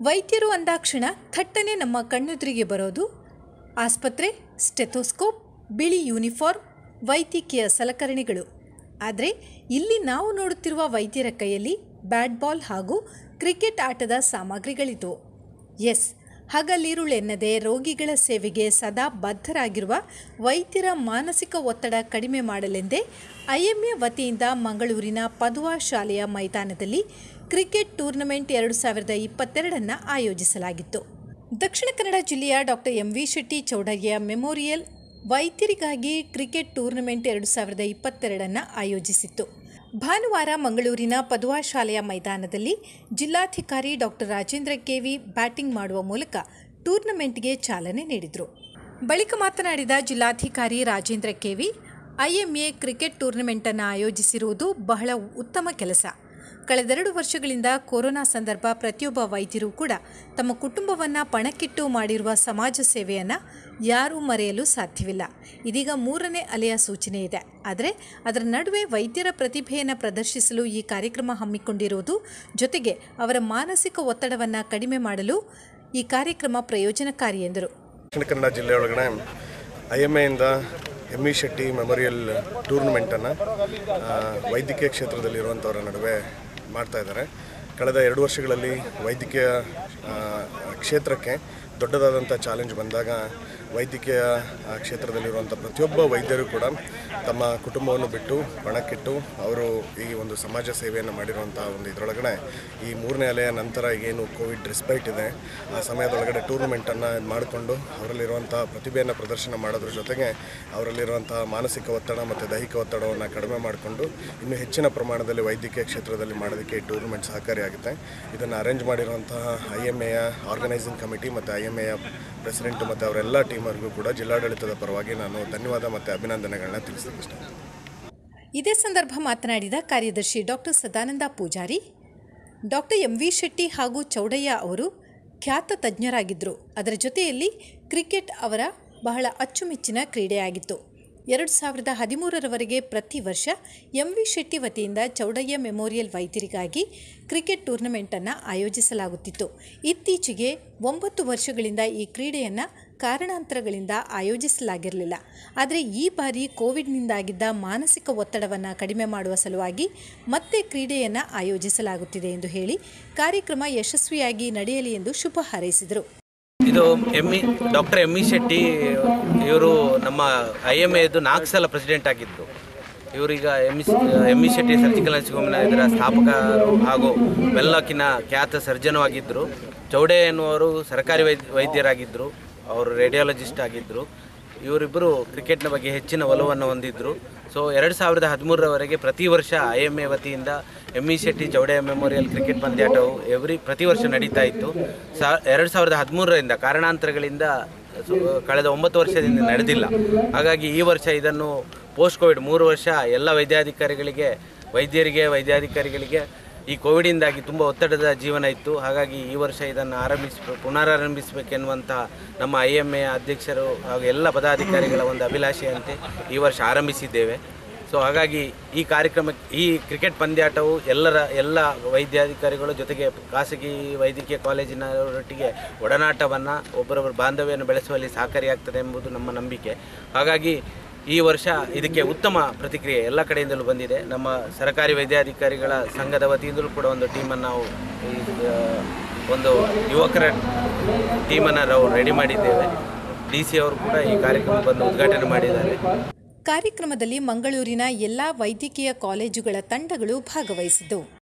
ವೈದ್ಯರು ಅಂದಾಕ್ಷಣ ಥಟ್ಟನೆ ನಮ್ಮ ಕಣ್ಣೆದುರಿಗೆ ಬರೋದು ಆಸ್ಪತ್ರೆ ಸ್ಟೆಥೋಸ್ಕೋಪ್ ಬಿಳಿ ಯೂನಿಫಾರ್ಮ್ ವೈದ್ಯಕೀಯ ಸಲಕರಣೆಗಳು ಆದರೆ ಇಲ್ಲಿ ನಾವು ನೋಡುತ್ತಿರುವ ವೈದ್ಯರ ಕೈಯಲ್ಲಿ ಬ್ಯಾಟ್ ಬಾಲ್ ಹಾಗೂ ಕ್ರಿಕೆಟ್ ಆಟದ ಸಾಮಗ್ರಿಗಳಿದ್ದವು ಎಸ್ ಹಗಲಿರುಳೆನ್ನದೆ ರೋಗಿಗಳ ಸೇವೆಗೆ ಸದಾ ಬದ್ಧರಾಗಿರುವ ವೈದ್ಯರ ಮಾನಸಿಕ ಒತ್ತಡ ಕಡಿಮೆ ಮಾಡಲೆಂದೇ ಐಎಂಎ ವತಿಯಿಂದ ಮಂಗಳೂರಿನ ಪದುವಾ ಶಾಲೆಯ ಮೈದಾನದಲ್ಲಿ ಕ್ರಿಕೆಟ್ ಟೂರ್ನಮೆಂಟ್ ಎರಡು ಸಾವಿರದ ಇಪ್ಪತ್ತೆರಡನ್ನು ಆಯೋಜಿಸಲಾಗಿತ್ತು ದಕ್ಷಿಣ ಕನ್ನಡ ಜಿಲ್ಲೆಯ doctor M V Shetty Chowdaiah memorial ವೈದ್ಯರಿಗಾಗಿ ಕ್ರಿಕೆಟ್ ಟೂರ್ನಮೆಂಟ್ ಎರಡು ಸಾವಿರದ ಇಪ್ಪತ್ತೆರಡನ್ನು ಆಯೋಜಿಸಿತ್ತು ಭಾನುವಾರ ಮಂಗಳೂರಿನ ಪದುವಾ ಶಾಲೆಯ ಮೈದಾನದಲ್ಲಿ ಜಿಲ್ಲಾಧಿಕಾರಿ ಡಾಕ್ಟರ್ ರಾಜೇಂದ್ರ ಕೆವಿ ಬ್ಯಾಟಿಂಗ್ ಮಾಡುವ ಮೂಲಕ ಟೂರ್ನಮೆಂಟ್ಗೆ ಚಾಲನೆ ನೀಡಿದರು ಬಳಿಕ ಮಾತನಾಡಿದ ಜಿಲ್ಲಾಧಿಕಾರಿ ರಾಜೇಂದ್ರ ಕೆವಿ ಐಎಂಎ ಕ್ರಿಕೆಟ್ ಟೂರ್ನಮೆಂಟನ್ನು ಆಯೋಜಿಸಿರುವುದು ಬಹಳ ಉತ್ತಮ ಕೆಲಸ ಕಳೆದೆರಡು ವರ್ಷಗಳಿಂದ ಕೊರೋನಾ ಸಂದರ್ಭ ಪ್ರತಿಯೊಬ್ಬ ವೈದ್ಯರು ಕೂಡ ತಮ್ಮ ಕುಟುಂಬವನ್ನು ಪಣಕ್ಕಿಟ್ಟು ಮಾಡಿರುವ ಸಮಾಜ ಸೇವೆಯನ್ನು ಯಾರೂ ಮರೆಯಲು ಸಾಧ್ಯವಿಲ್ಲ ಇದೀಗ ಮೂರನೇ ಅಲೆಯ ಸೂಚನೆ ಇದೆ ಆದರೆ ಅದರ ನಡುವೆ ವೈದ್ಯರ ಪ್ರತಿಭೆಯನ್ನು ಪ್ರದರ್ಶಿಸಲು ಈ ಕಾರ್ಯಕ್ರಮ ಹಮ್ಮಿಕೊಂಡಿರುವುದು ಜೊತೆಗೆ ಅವರ ಮಾನಸಿಕ ಒತ್ತಡವನ್ನು ಕಡಿಮೆ ಮಾಡಲು ಈ ಕಾರ್ಯಕ್ರಮ ಪ್ರಯೋಜನಕಾರಿ ಎಂದರು ದಕ್ಷಿಣ ಕನ್ನಡ ಜಿಲ್ಲೆಯೊಳಗಡೆ ಐ ಎಮ್ ಎಯಿಂದ ಎಮ್ ಇ ಶೆಟ್ಟಿ ಮೆಮೋರಿಯಲ್ ಟೂರ್ನಮೆಂಟನ್ನು ವೈದ್ಯಕೀಯ ಕ್ಷೇತ್ರದಲ್ಲಿರುವಂಥವರ ನಡುವೆ ಮಾಡ್ತಾ ಇದ್ದಾರೆ ಕಳೆದ ಎರಡು ವರ್ಷಗಳಲ್ಲಿ ವೈದ್ಯಕೀಯ ಆ, ಕ್ಷೇತ್ರಕ್ಕೆ ದೊಡ್ಡದಾದಂಥ ಚಾಲೆಂಜ್ ಬಂದಾಗ ವೈದ್ಯಕೀಯ ಆ, ಕ್ಷೇತ್ರದಲ್ಲಿರುವಂಥ ಪ್ರತಿಯೊಬ್ಬ ವೈದ್ಯರು ಕೂಡ ತಮ್ಮ ಕುಟುಂಬವನ್ನು ಬಿಟ್ಟು ಪಣಕ್ಕಿಟ್ಟು ಅವರು ಈ ಒಂದು ಸಮಾಜ ಸೇವೆಯನ್ನು ಮಾಡಿರುವಂಥ ಒಂದು ಇದರೊಳಗಡೆ ಈ ಮೂರನೇ ಅಲೆಯ ನಂತರ ಈಗೇನು ಕೋವಿಡ್ ರಿಸ್ಪೈಟ್ ಇದೆ ಆ ಸಮಯದೊಳಗಡೆ ಟೂರ್ನಮೆಂಟನ್ನು ಮಾಡಿಕೊಂಡು ಅವರಲ್ಲಿರುವಂಥ ಪ್ರತಿಭೆಯನ್ನು ಪ್ರದರ್ಶನ ಮಾಡೋದ್ರ ಜೊತೆಗೆ ಅವರಲ್ಲಿರುವಂಥ ಮಾನಸಿಕ ಒತ್ತಡ ಮತ್ತು ದೈಹಿಕ ಒತ್ತಡವನ್ನು ಕಡಿಮೆ ಮಾಡಿಕೊಂಡು ಇನ್ನೂ ಹೆಚ್ಚಿನ ಪ್ರಮಾಣದಲ್ಲಿ ವೈದ್ಯಕೀಯ ಕ್ಷೇತ್ರದಲ್ಲಿ ಮಾಡೋದಕ್ಕೆ ಈ ಟೂರ್ನಮೆಂಟ್ ಸಹಕಾರಿಯಾಗುತ್ತೆ ಇದನ್ನು ಅರೇಂಜ್ ಮಾಡಿರುವಂತಹ ಐ ಎಮ್ ಎಯ ಆರ್ಗನೈಸಿಂಗ್ ಕಮಿಟಿ ಮತ್ತು ಐ ಎಮ್ ಎಯ ಪ್ರೆಸಿಡೆಂಟು ಮತ್ತು ಅವರೆಲ್ಲ ಟೀಮರ್ಗೂ ಕೂಡ ಜಿಲ್ಲಾಡಳಿತದ ಪರವಾಗಿ ನಾನು ಧನ್ಯವಾದ ಮತ್ತು ಅಭಿನಂದನೆಗಳನ್ನ ತಿಳಿಸ್ತೀನಿ ಅಷ್ಟೇ ಇದೇ ಸಂದರ್ಭ ಮಾತನಾಡಿದ ಕಾರ್ಯದರ್ಶಿ doctor Sadananda Poojari doctor M V Shetty ಹಾಗೂ ಚೌಡಯ್ಯ ಅವರು ಖ್ಯಾತ ತಜ್ಞರಾಗಿದ್ದರು ಅದರ ಜೊತೆಯಲ್ಲಿ ಕ್ರಿಕೆಟ್ ಅವರ ಬಹಳ ಅಚ್ಚುಮೆಚ್ಚಿನ ಕ್ರೀಡೆಯಾಗಿತ್ತು ಎರಡು ಸಾವಿರದ ಹದಿಮೂರರವರೆಗೆ ಪ್ರತಿ ವರ್ಷ ಎಂ ವಿ ಶೆಟ್ಟಿ ವತಿಯಿಂದ ಚೌಡಯ್ಯ ಮೆಮೋರಿಯಲ್ ವೈದ್ಯರಿಗಾಗಿ ಕ್ರಿಕೆಟ್ ಟೂರ್ನಮೆಂಟನ್ನು ಆಯೋಜಿಸಲಾಗುತ್ತಿತ್ತು ಇತ್ತೀಚೆಗೆ ಒಂಬತ್ತು ವರ್ಷಗಳಿಂದ ಈ ಕ್ರೀಡೆಯನ್ನು ಕಾರಣಾಂತರಗಳಿಂದ ಆಯೋಜಿಸಲಾಗಿರಲಿಲ್ಲ ಆದರೆ ಈ ಬಾರಿ ಕೋವಿಡ್ನಿಂದಾಗಿದ್ದ ಮಾನಸಿಕ ಒತ್ತಡವನ್ನು ಕಡಿಮೆ ಮಾಡುವ ಸಲುವಾಗಿ ಮತ್ತೆ ಕ್ರೀಡೆಯನ್ನು ಆಯೋಜಿಸಲಾಗುತ್ತಿದೆ ಎಂದು ಹೇಳಿ ಕಾರ್ಯಕ್ರಮ ಯಶಸ್ವಿಯಾಗಿ ನಡೆಯಲಿ ಎಂದು ಶುಭ ಹಾರೈಸಿದರು ಇದು M E doctor M E Shetty ಇವರು ನಮ್ಮ ಐ ಎಮ್ ಎದು ನಾಲ್ಕು ಸಲ ಪ್ರೆಸಿಡೆಂಟ್ ಆಗಿದ್ದರು ಇವರೀಗ M E M E Shetty surgical nursing ಹೋಮಿನ ಇದರ ಸ್ಥಾಪಕರು ಹಾಗೂ ವೆಲ್ಲಕಿನ ಖ್ಯಾತ ಸರ್ಜನು ಆಗಿದ್ದರು ಚೌಡೆ ಎನ್ನುವರು ಸರ್ಕಾರಿ ವೈದ್ಯ ವೈದ್ಯರಾಗಿದ್ದರು ಅವರು ರೇಡಿಯಾಲಜಿಸ್ಟ್ ಆಗಿದ್ದರು ಇವರಿಬ್ಬರು ಕ್ರಿಕೆಟ್ನ ಬಗ್ಗೆ ಹೆಚ್ಚಿನ ಒಲವನ್ನು ಹೊಂದಿದ್ದರು ಸೊ ಎರಡು ಸಾವಿರದ ಹದಿಮೂರರವರೆಗೆ ಪ್ರತಿ ವರ್ಷ ಐ ಎಮ್ ಎ ವತಿಯಿಂದ M E Shetty Chowde memorial cricket ಪಂದ್ಯಾಟವು ಎವ್ರಿ ಪ್ರತಿ ವರ್ಷ ನಡೀತಾ ಇತ್ತು ಸಾ ಎರಡು ಸಾವಿರದ ಹದಿಮೂರರಿಂದ ಕಾರಣಾಂತರಗಳಿಂದ ಸು- ಕಳೆದ ಒಂಬತ್ತು ವರ್ಷದಿಂದ ನಡೆದಿಲ್ಲ ಹಾಗಾಗಿ ಈ ವರ್ಷ ಇದನ್ನು ಪೋಸ್ಟ್ ಕೋವಿಡ್ ಮೂರು ವರ್ಷ ಎಲ್ಲ ವೈದ್ಯಾಧಿಕಾರಿಗಳಿಗೆ ವೈದ್ಯರಿಗೆ ವೈದ್ಯಾಧಿಕಾರಿಗಳಿಗೆ ಈ ಕೋವಿಡಿಂದಾಗಿ ತುಂಬ ಒತ್ತಡದ ಜೀವನ ಇತ್ತು ಹಾಗಾಗಿ ಈ ವರ್ಷ ಇದನ್ನು ಆರಂಭಿಸ ಪುನರಾರಂಭಿಸಬೇಕೆನ್ನುವಂಥ ನಮ್ಮ ಐ ಎಮ್ ಎ ಅಧ್ಯಕ್ಷರು ಹಾಗೂ ಎಲ್ಲ ಪದಾಧಿಕಾರಿಗಳ ಒಂದು ಅಭಿಲಾಷೆಯಂತೆ ಈ ವರ್ಷ ಆರಂಭಿಸಿದ್ದೇವೆ ಸೊ ಹಾಗಾಗಿ ಈ ಕಾರ್ಯಕ್ರಮ ಈ ಕ್ರಿಕೆಟ್ ಪಂದ್ಯಾಟವು ಎಲ್ಲರ ಎಲ್ಲ ವೈದ್ಯಾಧಿಕಾರಿಗಳು ಜೊತೆಗೆ ಖಾಸಗಿ ವೈದ್ಯಕೀಯ ಕಾಲೇಜಿನವರೊಟ್ಟಿಗೆ ಒಡನಾಟವನ್ನು ಒಬ್ಬರೊಬ್ಬರ ಬಾಂಧವ್ಯವನ್ನು ಬೆಳೆಸುವಲ್ಲಿ ಸಹಕಾರಿಯಾಗ್ತದೆ ಎಂಬುದು ನಮ್ಮ ನಂಬಿಕೆ ಹಾಗಾಗಿ ಈ ವರ್ಷ ಇದಕ್ಕೆ ಉತ್ತಮ ಪ್ರತಿಕ್ರಿಯೆ ಎಲ್ಲ ಕಡೆಯಿಂದಲೂ ಬಂದಿದೆ ನಮ್ಮ ಸರ್ಕಾರಿ ವೈದ್ಯಾಧಿಕಾರಿಗಳ ಸಂಘದ ವತಿಯಿಂದಲೂ ಕೂಡ ಒಂದು ಟೀಮನ್ನು ನಾವು ಈ, ಆ, ಒಂದು ಯುವಕರ ಟೀಮನ್ನು ನಾವು ರೆಡಿ ಮಾಡಿದ್ದೇವೆ ಡಿ ಸಿ ಅವರು ಕೂಡ ಈ ಕಾರ್ಯಕ್ರಮ ಬಂದು ಉದ್ಘಾಟನೆ ಮಾಡಿದ್ದಾರೆ ಕಾರ್ಯಕ್ರಮದಲ್ಲಿ ಮಂಗಳೂರಿನ ಎಲ್ಲ ವೈದ್ಯಕೀಯ ಕಾಲೇಜುಗಳ ತಂಡಗಳು ಭಾಗವಹಿಸಿದ್ದವು